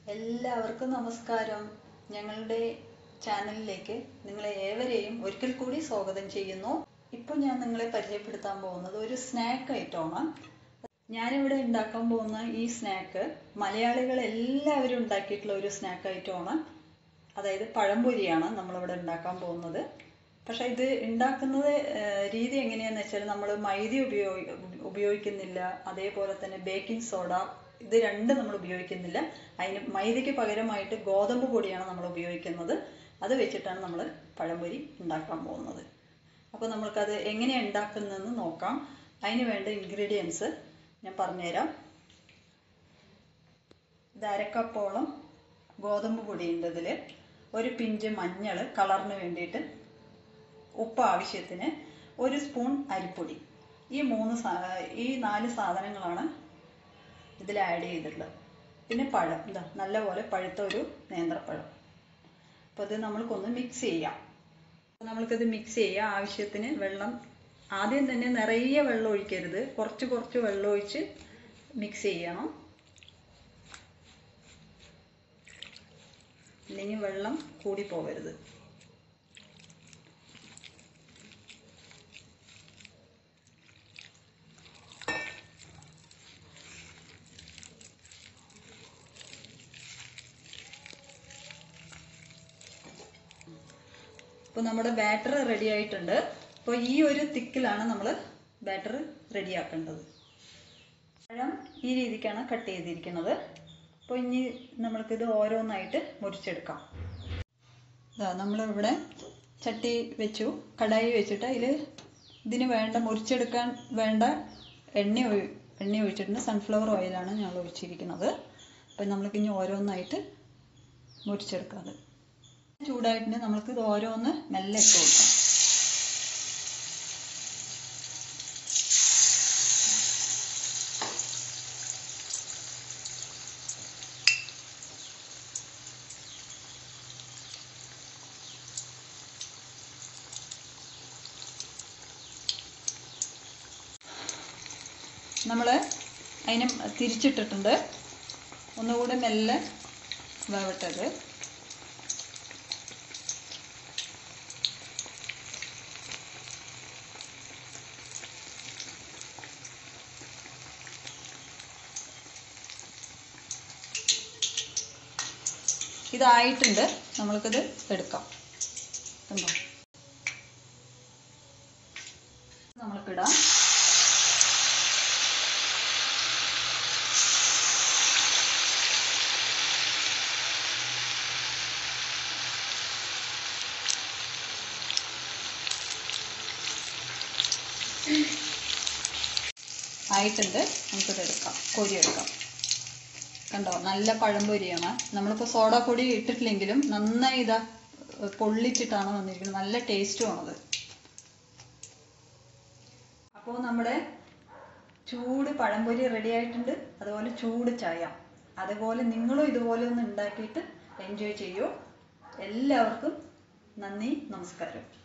എല്ലാവർക്കും നമസ്കാരം ഞങ്ങളുടെ ചാനലിലേക്ക് നിങ്ങളെ ഏവരെയും ഒരിക്കൽ കൂടി സ്വാഗതം ചെയ്യുന്നു ഇപ്പോൾ ഞാൻ നിങ്ങളെ പരിചയപ്പെടുത്താൻ പോകുന്നത് ഒരു സ്നാക്ക് ഐറ്റമാണ് ഞാനിവിടെ ഉണ്ടാക്കാൻ പോകുന്ന ഈ സ്നാക്ക് മലയാളികൾ എല്ലാവരും ഉണ്ടാക്കിയിട്ടുള്ള ഒരു സ്നാക്ക് ഐറ്റമാണ് അതായത് പഴംപൊരിയാണ് നമ്മളിവിടെ ഉണ്ടാക്കാൻ പോകുന്നത് പക്ഷെ ഇത് ഉണ്ടാക്കുന്നത് ഏർ, രീതി എങ്ങനെയാന്ന് വെച്ചാൽ നമ്മൾ മൈദ ഉപയോഗി ഉപയോഗിക്കുന്നില്ല അതേപോലെ തന്നെ ബേക്കിംഗ് സോഡ ഇത് രണ്ടും നമ്മൾ ഉപയോഗിക്കുന്നില്ല അതിന് മൈദയ്ക്ക് പകരമായിട്ട് ഗോതമ്പ് പൊടിയാണ് നമ്മൾ ഉപയോഗിക്കുന്നത് അത് വെച്ചിട്ടാണ് നമ്മൾ പഴംപൊരി ഉണ്ടാക്കാൻ പോകുന്നത് അപ്പോൾ നമ്മൾക്കത് എങ്ങനെയാണ് ഉണ്ടാക്കുന്നതെന്ന് നോക്കാം അതിന് വേണ്ട ഇൻഗ്രീഡിയൻസ് ഞാൻ പറഞ്ഞുതരാം ഇത് അരക്കപ്പോളം ഗോതമ്പ് പൊടിയുണ്ട് ഇതിൽ ഒരു പിഞ്ച് മഞ്ഞൾ കളറിന് വേണ്ടിയിട്ട് ഉപ്പ് ആവശ്യത്തിന് ഒരു സ്പൂൺ അരിപ്പൊടി ഈ മൂന്ന് സാ- ഈ നാല് സാധനങ്ങളാണ് ഇതിൽ ആഡ് ചെയ്തിട്ടുള്ളത് പിന്നെ പഴം ഇതാ നല്ലപോലെ പഴുത്ത ഒരു നേന്ത്രപ്പഴം അപ്പോൾ ഇത് നമ്മൾക്കൊന്ന് മിക്സ് ചെയ്യാം അപ്പോൾ നമ്മൾക്കിത് മിക്സ് ചെയ്യാം ആവശ്യത്തിന് വെള്ളം ആദ്യം തന്നെ നിറയെ വെള്ളം ഒഴിക്കരുത് കുറച്ച് കുറച്ച് വെള്ളം ഒഴിച്ച് മിക്സ് ചെയ്യണം ഇല്ലെങ്കിൽ വെള്ളം കൂടി പോകരുത് ഇപ്പോൾ നമ്മുടെ ബാറ്റർ റെഡി ആയിട്ടുണ്ട് അപ്പോൾ ഈ ഒരു തിക്കിലാണ് നമ്മൾ ബാറ്റർ റെഡിയാക്കേണ്ടത് പഴം ഈ രീതിക്കാണ് കട്ട് ചെയ്തിരിക്കുന്നത് അപ്പോൾ ഇനി നമ്മൾക്കിത് ഓരോന്നായിട്ട് മുറിച്ചെടുക്കാം ഇതാ നമ്മളിവിടെ ചട്ടി വെച്ചു കടായി വെച്ചിട്ട് അതിൽ ഇതിന് വേണ്ട മുറിച്ചെടുക്കാൻ വേണ്ട എണ്ണ ഒഴി- എണ്ണ ഒഴിച്ചിട്ടുണ്ട് സൺഫ്ലവർ ഓയിലാണ് ഞങ്ങൾ ഒഴിച്ചിരിക്കുന്നത് അപ്പം നമ്മൾക്ക് ഇനി ഓരോന്നായിട്ട് മുറിച്ചെടുക്കാതെ ചൂടായിട്ടുണ്ട് നമ്മൾക്ക് ഇത് ഓരോന്ന് മെല്ലെ ഇട്ട് കൊടുക്കാം നമ്മൾ അതിനെ തിരിച്ചിട്ടിട്ടുണ്ട് ഒന്നുകൂടെ മെല്ലെ വേവട്ടത് ഇതായിട്ടുണ്ട് നമ്മൾക്കിത് എടുക്കാം കണ്ടോ നമ്മൾക്കിടാം ആയിട്ടുണ്ട് നമുക്കിത് എടുക്കാം കോരിയെടുക്കാം കണ്ടോ നല്ല പഴംപൊരിയാണ് നമ്മളിപ്പോൾ സോഡ പൊടി ഇട്ടിട്ടില്ലെങ്കിലും നന്നായി ഇതാ ഏർ പൊള്ളിച്ചിട്ടാണ് വന്നിരിക്കുന്നത് നല്ല ടേസ്റ്റുമാണത് അപ്പോൾ നമ്മുടെ ചൂട് പഴംപൊരി റെഡി ആയിട്ടുണ്ട് അതുപോലെ ചൂട് ചായ അതുപോലെ നിങ്ങളും ഇതുപോലെ ഒന്ന് ഉണ്ടാക്കിയിട്ട് എൻജോയ് ചെയ്യൂ എല്ലാവർക്കും നന്ദി നമസ്കാരം